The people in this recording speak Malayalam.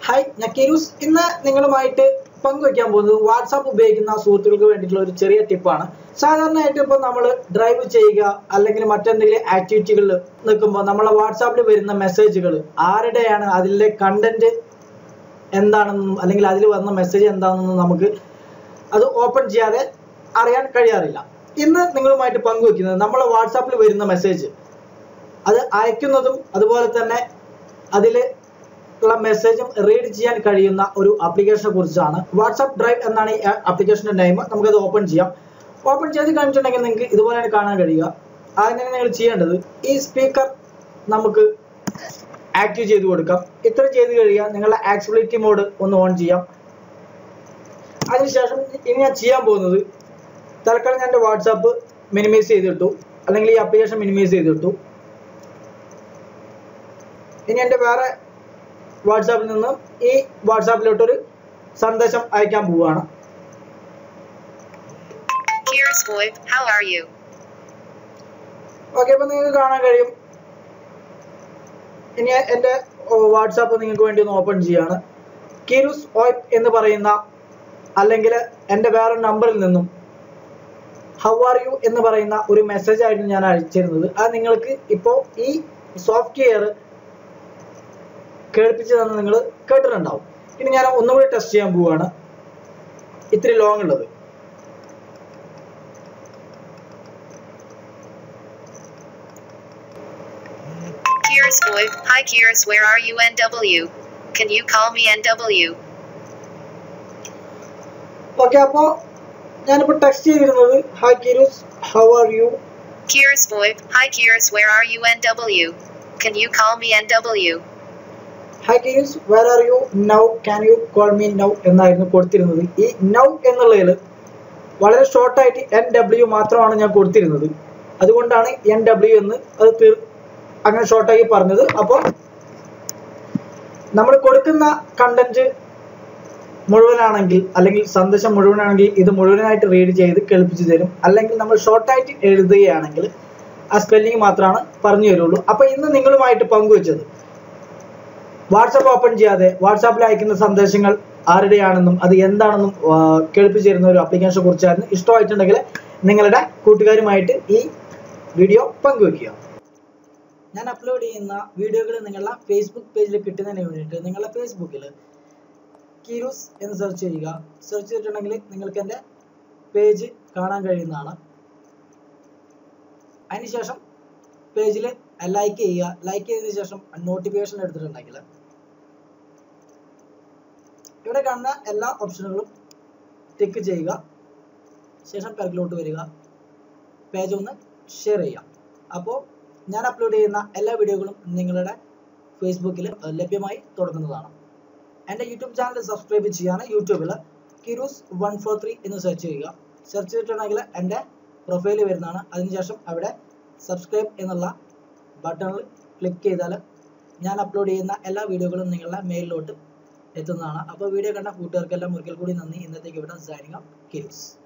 ഹായ് ഞാൻ കിരൂസ് ഇന്ന് നിങ്ങളുമായിട്ട് പങ്കുവയ്ക്കാൻ പോകുന്നത് വാട്സാപ്പ് ഉപയോഗിക്കുന്ന സുഹൃത്തുക്കൾക്ക് വേണ്ടിയിട്ടുള്ള ഒരു ചെറിയ ടിപ്പാണ് സാധാരണയായിട്ട് ഇപ്പോൾ നമ്മൾ ഡ്രൈവ് ചെയ്യുക അല്ലെങ്കിൽ മറ്റെന്തെങ്കിലും ആക്ടിവിറ്റികളിൽ നിൽക്കുമ്പോൾ നമ്മളെ വാട്സാപ്പിൽ വരുന്ന മെസ്സേജുകൾ ആരുടെയാണ് അതിലെ കണ്ടന്റ് എന്താണെന്നും അല്ലെങ്കിൽ അതിൽ വന്ന മെസ്സേജ് എന്താണെന്നും നമുക്ക് അത് ഓപ്പൺ ചെയ്യാതെ അറിയാൻ കഴിയാറില്ല ഇന്ന് നിങ്ങളുമായിട്ട് പങ്കുവെക്കുന്നത് നമ്മളെ വാട്സാപ്പിൽ വരുന്ന മെസ്സേജ് അത് അയക്കുന്നതും അതുപോലെ തന്നെ അതിൽ ഉള്ള മെസ്സേജും റീഡ് ചെയ്യാൻ കഴിയുന്ന ഒരു ആപ്ലിക്കേഷനെ കുറിച്ചാണ് വാട്സാപ്പ് ഡ്രൈവ് എന്നാണ് ഈ ആപ്ലിക്കേഷന്റെ നെയിം നമുക്കത് ഓപ്പൺ ചെയ്യാം ഓപ്പൺ ചെയ്ത് കഴിഞ്ഞിട്ടുണ്ടെങ്കിൽ നിങ്ങൾക്ക് ഇതുപോലെയാണ് കാണാൻ കഴിയുക അതിനാണ് നിങ്ങൾ ചെയ്യേണ്ടത് ഈ സ്പീക്കർ നമുക്ക് ആക്റ്റീവ് ചെയ്ത് കൊടുക്കാം ഇത്ര ചെയ്ത് കഴിയാൻ നിങ്ങളുടെ ആക്സിബിലിറ്റി മോഡ് ഒന്ന് ഓൺ ചെയ്യാം അതിനുശേഷം ഇനി ഞാൻ ചെയ്യാൻ പോകുന്നത് തൽക്കാലം ഞാൻ എൻ്റെ വാട്സാപ്പ് മിനിമൈസ് ചെയ്തിട്ടു അല്ലെങ്കിൽ ഈ ആപ്ലിക്കേഷൻ മിനിമൈസ് ചെയ്തിട്ടു ഇനി എൻ്റെ വേറെ വാട്സാപ്പിൽ നിന്ന് ഈ വാട്സാപ്പിലോട്ടൊരു സന്ദേശം അയക്കാൻ പോവുകയാണ് Here's boy, how are you? Okay അപ്പൊ നിങ്ങൾക്ക് കാണാൻ കഴിയും ഇനി എൻ്റെ വാട്സാപ്പ് നിങ്ങൾക്ക് വേണ്ടി ഒന്ന് ഓപ്പൺ ചെയ്യാണ് കിരുസ് ഓയ്പ് എന്ന് പറയുന്ന അല്ലെങ്കിൽ എൻ്റെ വേറെ നമ്പറിൽ നിന്നും ഹൗ ആർ യു എന്ന് പറയുന്ന ഒരു മെസ്സേജ് ആയിരുന്നു ഞാൻ അയച്ചിരുന്നത് അത് നിങ്ങൾക്ക് ഇപ്പോൾ ഈ സോഫ്റ്റ്വെയർ കേൾപ്പിച്ച് തന്നെ നിങ്ങൾ കേട്ടിട്ടുണ്ടാവും ഇനി ഞാൻ ഒന്നുകൂടി ടെസ്റ്റ് ചെയ്യാൻ പോവുകയാണ് ഇത്തിരി ലോങ് ഉള്ളത് Here's boy, hi Kiris, where are you NW? Can you call me NW? Okay അപ്പോൾ ഞാനിപ്പോൾ ടെക്സ്റ്റ് ചെയ്തിരുന്നത് hi Kiris how are you Kiris boy, hi Kiris, where are you NW? Can you call me NW? Hi Kiris where are you now can you call me now എന്നായിരുന്നു കൊടുത്തിരുന്നത് ഈ നൗ എന്നുള്ളതിൽ വളരെ ഷോർട്ടായിട്ട് എൻ ഡബ്ല്യു മാത്രമാണ് ഞാൻ കൊടുത്തിരുന്നത് അതുകൊണ്ടാണ് എൻ ഡബ്ല്യു എന്ന് അത് തീർ അങ്ങനെ ഷോർട്ടാക്കി പറഞ്ഞത് അപ്പോൾ നമ്മൾ കൊടുക്കുന്ന കണ്ടന്റ് മുഴുവനാണെങ്കിൽ അല്ലെങ്കിൽ സന്ദേശം മുഴുവനാണെങ്കിൽ ഇത് മുഴുവനായിട്ട് റീഡ് ചെയ്ത് കേൾപ്പിച്ചു തരും അല്ലെങ്കിൽ നമ്മൾ ഷോർട്ടായിട്ട് എഴുതുകയാണെങ്കിൽ ആ സ്പെല്ലിംഗ് മാത്രമാണ് പറഞ്ഞു തരുള്ളൂ അപ്പോൾ ഇന്ന് നിങ്ങളുമായിട്ട് പങ്കുവെച്ചത് വാട്സാപ്പ് ഓപ്പൺ ചെയ്യാതെ വാട്സാപ്പിൽ അയക്കുന്ന സന്ദേശങ്ങൾ ആരുടെയാണെന്നും അത് എന്താണെന്നും ആ, കേൾപ്പിച്ചു തരുന്ന ഒരു ആപ്ലിക്കേഷനെ കുറിച്ചായിരുന്നു ഇഷ്ടമായിട്ടുണ്ടെങ്കിൽ നിങ്ങളുടെ കൂട്ടുകാരുമായിട്ട് ഈ വീഡിയോ പങ്കുവെക്കുക ഞാൻ അപ്ലോഡ് ചെയ്യുന്ന വീഡിയോകൾ നിങ്ങളുടെ ഫേസ്ബുക്ക് പേജിൽ കിട്ടുന്നതിന് വേണ്ടിയിട്ട് നിങ്ങളുടെ ഫേസ്ബുക്കിൽ കീരൂസ് എന്ന് സെർച്ച് ചെയ്യുക സെർച്ച് ചെയ്തിട്ടുണ്ടെങ്കിൽ നിങ്ങൾക്ക് എൻ്റെ പേജ് കാണാൻ കഴിയുന്നതാണ് അതിനുശേഷം പേജിൽ ലൈക്ക് ചെയ്യുക ലൈക്ക് ചെയ്തതിനു ശേഷം നോട്ടിഫിക്കേഷൻ എടുത്തിട്ടുണ്ടെങ്കിൽ ഇവിടെ കാണുന്ന എല്ലാ ഓപ്ഷനുകളും ടിക്ക് ചെയ്യുക ശേഷം പിറകിലോട്ട് വരിക പേജ് ഒന്ന് ഷെയർ ചെയ്യാം അപ്പോൾ ഞാൻ അപ്ലോഡ് ചെയ്യുന്ന എല്ലാ വീഡിയോകളും നിങ്ങളുടെ ഫേസ്ബുക്കിൽ ലഭ്യമായി തുടങ്ങുന്നതാണ് എൻ്റെ യൂട്യൂബ് ചാനൽ സബ്സ്ക്രൈബ് ചെയ്യാൻ യൂട്യൂബിൽ കിരൂസ് വൺ ഫോർ ത്രീ എന്ന് സെർച്ച് ചെയ്യുക സെർച്ച് ചെയ്തിട്ടുണ്ടെങ്കിൽ എൻ്റെ പ്രൊഫൈൽ വരുന്നതാണ് അതിനുശേഷം അവിടെ സബ്സ്ക്രൈബ് എന്നുള്ള ബട്ടണിൽ ക്ലിക്ക് ചെയ്താൽ ഞാൻ അപ്ലോഡ് ചെയ്യുന്ന എല്ലാ വീഡിയോകളും നിങ്ങളുടെ മെയിലിലോട്ട് എത്തുന്നതാണ് അപ്പോൾ വീഡിയോ കണ്ട കൂട്ടുകാർക്കെല്ലാം ഒരിക്കൽ കൂടി നന്ദി ഇന്നത്തേക്ക് ഇവിടെ സൈനിങ് കിരൂസ്